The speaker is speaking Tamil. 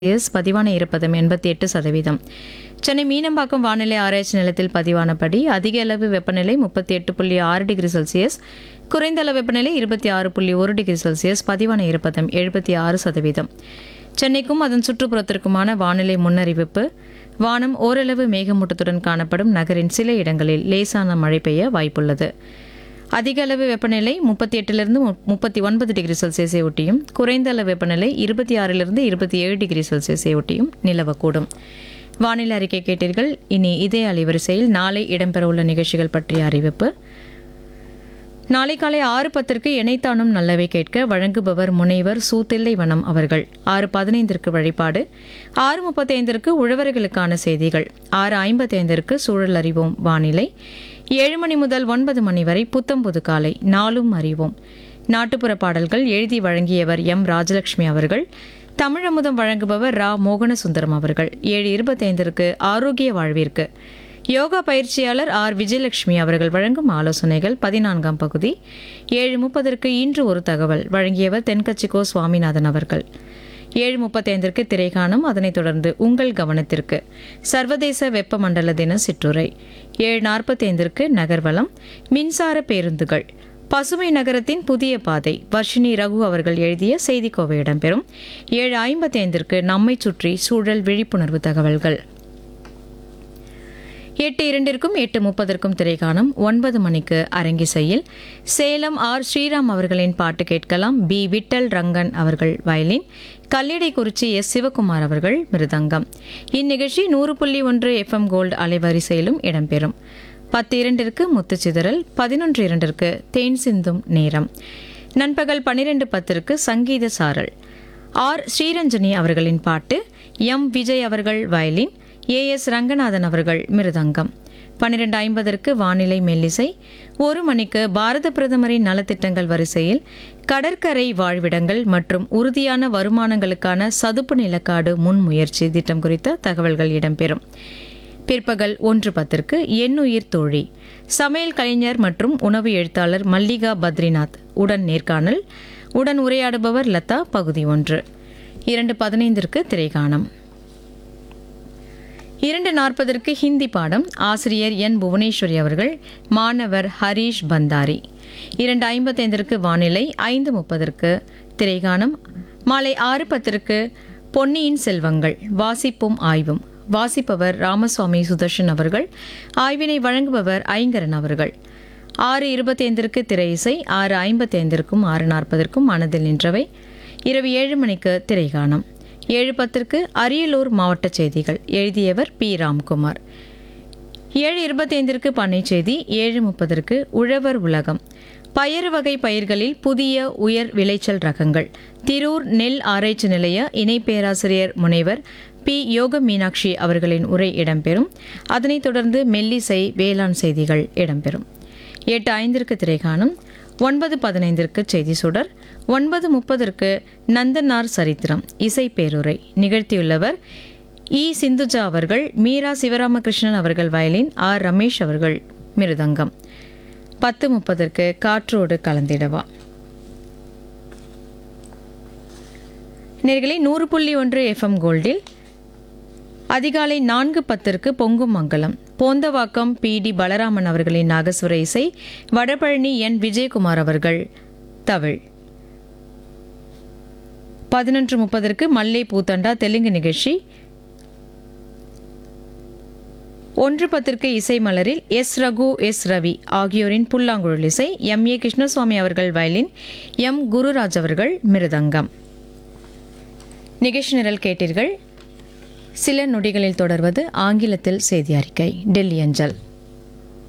செல்சியஸ் பதிவான ஈரப்பதம் எண்பத்தி எட்டு சதவீதம் சென்னை மீனம்பாக்கம் வானிலை ஆராய்ச்சி நிலையத்தில் பதிவானபடி அதிக அளவு வெப்பநிலை முப்பத்தி எட்டு புள்ளி ஆறு டிகிரி செல்சியஸ் குறைந்த அளவு வெப்பநிலை இருபத்தி ஆறு புள்ளி ஒரு டிகிரி செல்சியஸ் பதிவான ஈரப்பதம் எழுபத்தி ஆறு சதவீதம் சென்னைக்கும் அதன் சுற்றுப்புறத்திற்குமான வானிலை முன்னறிவிப்பு வானம் ஓரளவு மேகமூட்டத்துடன் காணப்படும் நகரின் சில இடங்களில் லேசான மழை பெய்ய வாய்ப்புள்ளது அதிக அளவு வெப்பநிலை முப்பத்தி எட்டிலிருந்து முப்பத்தி ஒன்பது டிகிரி செல்சியஸை ஒட்டியும் குறைந்த அளவு வெப்பநிலை இருபத்தி ஆறிலிருந்து இருபத்தி ஏழு டிகிரி செல்சியஸை ஒட்டியும் நிலவக்கூடும் வானிலை அறிக்கை கேட்டீர்கள் இனி இதே அலைவரிசையில் நாளை இடம்பெறவுள்ள நிகழ்ச்சிகள் பற்றிய அறிவிப்பு நாளை காலை ஆறு பத்திற்கு இணைத்தானும் நல்லவை கேட்க வழங்குபவர் முனைவர் சூத்தில்லை வனம் அவர்கள் ஆறு பதினைந்திற்கு வழிபாடு ஆறு முப்பத்தைந்திற்கு உழவர்களுக்கான செய்திகள் ஆறு ஐம்பத்தைந்திற்கு சூழல் அறிவோம் வானிலை ஏழு மணி முதல் ஒன்பது மணி வரை புத்தம் புது காலை நாளும் அறிவோம் நாட்டுப்புற பாடல்கள் எழுதி வழங்கியவர் எம் ராஜலட்சுமி அவர்கள் தமிழமுதம் வழங்குபவர் ரா மோகனசுந்தரம் அவர்கள் ஏழு இருபத்தைந்திற்கு ஆரோக்கிய வாழ்விற்கு யோகா பயிற்சியாளர் ஆர் விஜயலட்சுமி அவர்கள் வழங்கும் ஆலோசனைகள் பதினான்காம் பகுதி ஏழு முப்பதற்கு இன்று ஒரு தகவல் வழங்கியவர் தென்கட்சிக்கோ சுவாமிநாதன் அவர்கள் ஏழு முப்பத்தைந்திற்கு திரைகாணும் அதனைத் தொடர்ந்து உங்கள் கவனத்திற்கு சர்வதேச வெப்பமண்டல தின சிற்றுரை ஏழு நாற்பத்தைந்திற்கு நகர்வலம் மின்சார பேருந்துகள் பசுமை நகரத்தின் புதிய பாதை வர்ஷினி ரகு அவர்கள் எழுதிய செய்திக்கோவை இடம்பெறும் ஏழு ஐம்பத்தைந்திற்கு நம்மை சுற்றி சூழல் விழிப்புணர்வு தகவல்கள் எட்டு இரண்டிற்கும் எட்டு முப்பதற்கும் திரைக்காணும் ஒன்பது மணிக்கு அரங்கிசையில் சேலம் ஆர் ஸ்ரீராம் அவர்களின் பாட்டு கேட்கலாம் பி விட்டல் ரங்கன் அவர்கள் வயலின் கல்லிடைக்குறிச்சி எஸ் சிவகுமார் அவர்கள் மிருதங்கம் இந்நிகழ்ச்சி நூறு புள்ளி ஒன்று எஃப்எம் கோல்டு அலைவரிசையிலும் இடம்பெறும் பத்து இரண்டிற்கு முத்துச்சிதறல் பதினொன்று இரண்டிற்கு தேன் சிந்தும் நேரம் நண்பகல் பன்னிரெண்டு பத்திற்கு சங்கீத சாரல் ஆர் ஸ்ரீரஞ்சனி அவர்களின் பாட்டு எம் விஜய் அவர்கள் வயலின் ஏ எஸ் ரங்கநாதன் அவர்கள் மிருதங்கம் பன்னிரெண்டு ஐம்பதற்கு வானிலை மெல்லிசை ஒரு மணிக்கு பாரத பிரதமரின் நலத்திட்டங்கள் வரிசையில் கடற்கரை வாழ்விடங்கள் மற்றும் உறுதியான வருமானங்களுக்கான சதுப்பு நிலக்காடு முன்முயற்சி திட்டம் குறித்த தகவல்கள் இடம்பெறும் பிற்பகல் ஒன்று பத்திற்கு எண்ணுயிர் தோழி சமையல் கலைஞர் மற்றும் உணவு எழுத்தாளர் மல்லிகா பத்ரிநாத் உடன் நேர்காணல் உடன் உரையாடுபவர் லதா பகுதி ஒன்று இரண்டு பதினைந்திற்கு திரைகாணம் இரண்டு நாற்பதற்கு ஹிந்தி பாடம் ஆசிரியர் என் புவனேஸ்வரி அவர்கள் மாணவர் ஹரீஷ் பந்தாரி இரண்டு ஐம்பத்தைந்திற்கு வானிலை ஐந்து முப்பதற்கு திரைகாணம் மாலை ஆறு பத்திற்கு பொன்னியின் செல்வங்கள் வாசிப்பும் ஆய்வும் வாசிப்பவர் ராமசுவாமி சுதர்ஷன் அவர்கள் ஆய்வினை வழங்குபவர் ஐங்கரன் அவர்கள் ஆறு இருபத்தைந்திற்கு திரை இசை ஆறு ஐம்பத்தைந்திற்கும் ஆறு நாற்பதற்கும் மனதில் நின்றவை இரவு ஏழு மணிக்கு திரைகாணம் ஏழு பத்திற்கு அரியலூர் மாவட்ட செய்திகள் எழுதியவர் பி ராம்குமார் ஏழு இருபத்தைந்திற்கு பண்ணை செய்தி ஏழு முப்பதற்கு உழவர் உலகம் பயறு வகை பயிர்களில் புதிய உயர் விளைச்சல் ரகங்கள் திரூர் நெல் ஆராய்ச்சி நிலைய இணை பேராசிரியர் முனைவர் பி யோக மீனாட்சி அவர்களின் உரை இடம்பெறும் அதனைத் தொடர்ந்து மெல்லிசை வேளாண் செய்திகள் இடம்பெறும் எட்டு ஐந்திற்கு திரைகாணும் ஒன்பது பதினைந்திற்கு செய்தி சுடர் ஒன்பது முப்பதற்கு நந்தனார் சரித்திரம் இசை பேருரை நிகழ்த்தியுள்ளவர் இ சிந்துஜா அவர்கள் மீரா சிவராமகிருஷ்ணன் அவர்கள் வயலின் ஆர் ரமேஷ் அவர்கள் மிருதங்கம் பத்து முப்பதற்கு காற்றோடு கலந்திடவா நேர்களை நூறு புள்ளி ஒன்று எஃப்எம் கோல்டில் அதிகாலை நான்கு பத்திற்கு பொங்கும் மங்கலம் போந்தவாக்கம் பி டி பலராமன் அவர்களின் நாகசுர இசை வடபழனி என் விஜயகுமார் அவர்கள் தவிழ் பதினொன்று முப்பதற்கு மல்லை பூத்தண்டா தெலுங்கு நிகழ்ச்சி ஒன்று பத்திற்கு இசை மலரில் எஸ் ரகு எஸ் ரவி ஆகியோரின் புல்லாங்குழல் இசை எம் ஏ கிருஷ்ணசுவாமி அவர்கள் வயலின் எம் குருராஜ் அவர்கள் மிருதங்கம் நிகழ்ச்சி நிரல் கேட்டீர்கள் சில நொடிகளில் தொடர்வது ஆங்கிலத்தில் செய்தி அறிக்கை டெல்லி அஞ்சல்